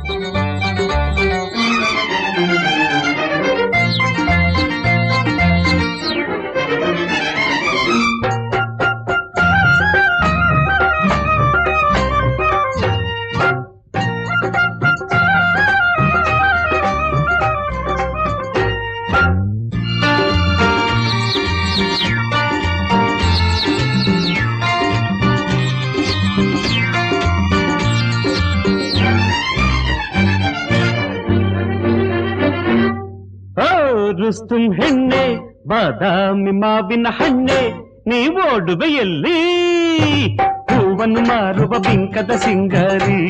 ಓ ರುಸ್ತುಂ ಹೆಣ್ಣೆ ಬಾದಾಮಿ ಮಾವಿನ ಹಣ್ಣೆ ನೀ ಓಡುವೆಯಲ್ಲಿ ಹೂವನ್ನು ಮಾರುವ ಬಿಂಕದ ಸಿಂಗಾರಿ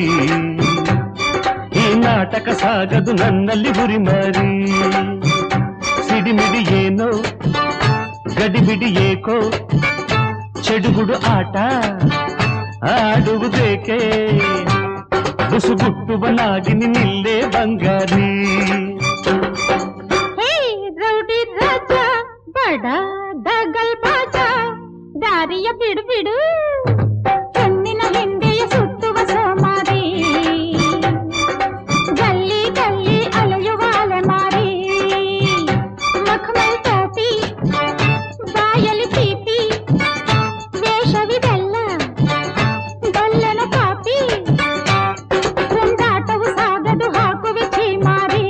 ಈ ನಾಟಕ ಸಾಗದು ನನ್ನಲ್ಲಿ ಹುರಿಮಾರಿ ಸಿಡಿಮಿಡಿ ಏನೋ ಗಡಿಬಿಡಿ ಏಕೋ ಚೆಡುಗುಡು ಆಟ ಆಡುವುದೇಕೆ ಬುಸುಗುಟ್ಟುವನಾಗಿ ನಿಲ್ಲೇ ಬಂಗಾರಿ ಹೇ ರೌಡಿ ರಾಜ ಬಡ ದಗಲ್ ಬಾಜ ದಾರಿಯ ಬಿಡು ಬಿಡು ಹೆಣ್ಣಿನ ಹಿಂದೆಯ ಸುತ್ತುವ ಸೋಮಾರಿ ಗಲ್ಲಿ ಗಲ್ಲಿ ಅಲೆಯುವ ಅಲೆಮಾರಿ ಮಖಮಲ್ ಟೋಪಿ ಬಾಯಲಿ ಪೀಪಿ ವೇಷವಿದೆಲ್ಲ ಗಲ್ಲನ ಕಾಪಿ ತುಂಡಾಟವು ಸಾಗದು ಹಾಕುವೆ ಚೀಮಾರಿ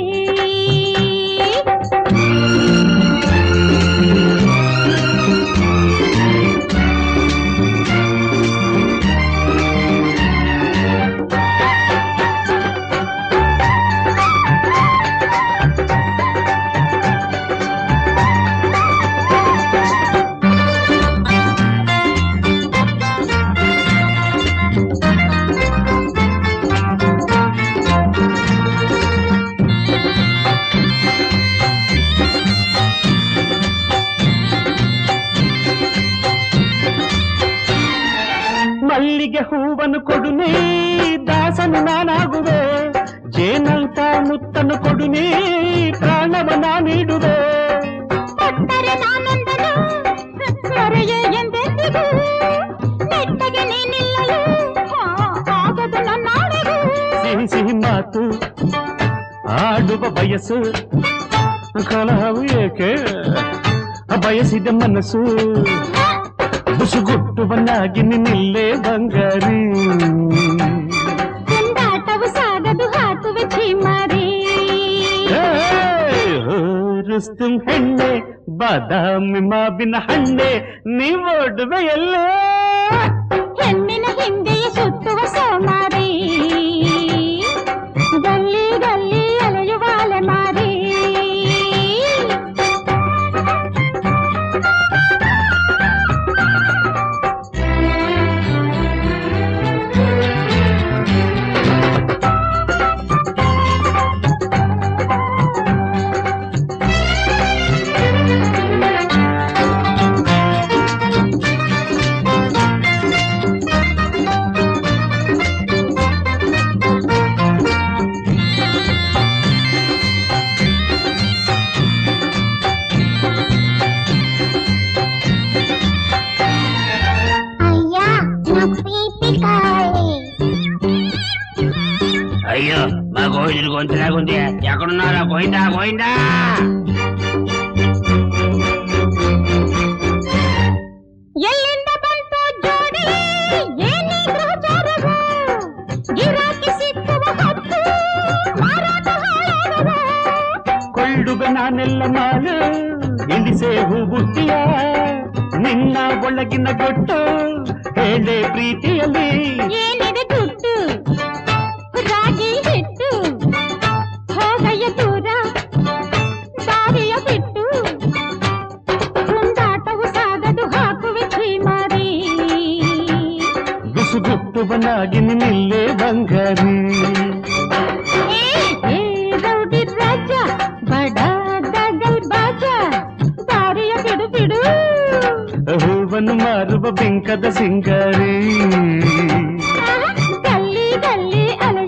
ಮಲ್ಲಿಗೆ ಹೂವನ್ನು ಕೊಡು ನೀ ದಾಸನು ನಾನಾಗುವೆ ಜೇನಂತ ಮುತ್ತನ್ನು ಕೊಡು ನೀ ಪ್ರಾಣವನ ನೀಡುವೆ ಕೊಟ್ಟರೆ ನಾನೊಂದನು ಮರೆಯೇ ಎಂದೆಂದಿಗೂ ನೆಟ್ಟಗೆ ನೀನಿಲ್ಲಲು ಹಾ, ಆಗದು ನನ್ನಾಣೆಗೂ ಸಿಹಿ ಸಿಹಿ ಮಾತು ಆಡುವ ಬಯಸು ಕಲಹವು ಏಕೆ ಬಯಸಿದ ಮನಸ್ಸು ಬುಸುಗುಟ್ಟುವನ್ನಾಗಿ ನಿಲ್ಲೇ ಬಂಗಾರಿ ತುಂಡಾಟವು ಸಾಗದು ಹಾಕುವೆ ಚೀಮಾರಿ ಏಯ್! ಓ, ರುಸ್ತುಂ ಹೆಣ್ಣೆ ಬಾದಾಮಿ ಮಾವಿನ ಹಣ್ಣೆ ನೀವೋಡುವೆ ಎಲ್ಲೇ ಹೆಣ್ಣಿನ ಹಿಂದೆಯೇ ಸುತ್ತುವ ಸೋಮಾರಿ ಗಲ್ಲಿ ಗಲ್ಲಿ ಅಲೆಯುವ ಅಲೆಮಾರಿ అయ్యా నాకు పీపీ కావాలి అయ్యో మా గోవిందుడు గొంతులాగుంది ఎక్కడున్నారా గోయిందా గోయిందా ಎಲ್ಲಿಂದ ಬಂತು ಜೋಡಿ ಏನೇ ಗ್ರಹಚಾರವು ಗಿರಾಕಿ ಸಿಕ್ಕುವ ಹಕ್ಕು ಮಾರಾಟ ಹಾಳಾಗವು ಕೊಳ್ಳುವೆ ನಾನೆಲ್ಲ ಮಾಲು ಎಂದಿಸೆ ಹೂ ಬುಟ್ಟಿಯ ನಿನ್ನ ಒಳಗಿನ ಗೊಟ್ಟು ಹೇಳೆ ಪ್ರೀತಿಯಲ್ಲಿ ಏನಿದೆ ದುಡ್ಡು ರಾಗಿ ಹಿಟ್ಟು ಹೋಗಯ್ಯ ದೂರ ದಾರಿಯ ಬಿಟ್ಟು ತುಂಡಾಟವು ಸಾಗದು ಹಾಕುವೆ ಚೀಮಾರಿ ಬುಸುಗುಟ್ಟುವನಾಗಿ ನಿಲ್ಲೇ ಬಂಗಾರಿ ಏ, ಏ ರೌಡಿ ರಾಜ ಬಡ ದಗಲ್ ಬಾಜ ದಾರಿಯ ಬಿಡು ಬಿಡು ಹೂವನ್ನು ಮಾರುವ ಬಿಂಕದ ಸಿಂಗಾರಿ ಗಲ್ಲಿ ಗಲ್ಲಿ ಅಲ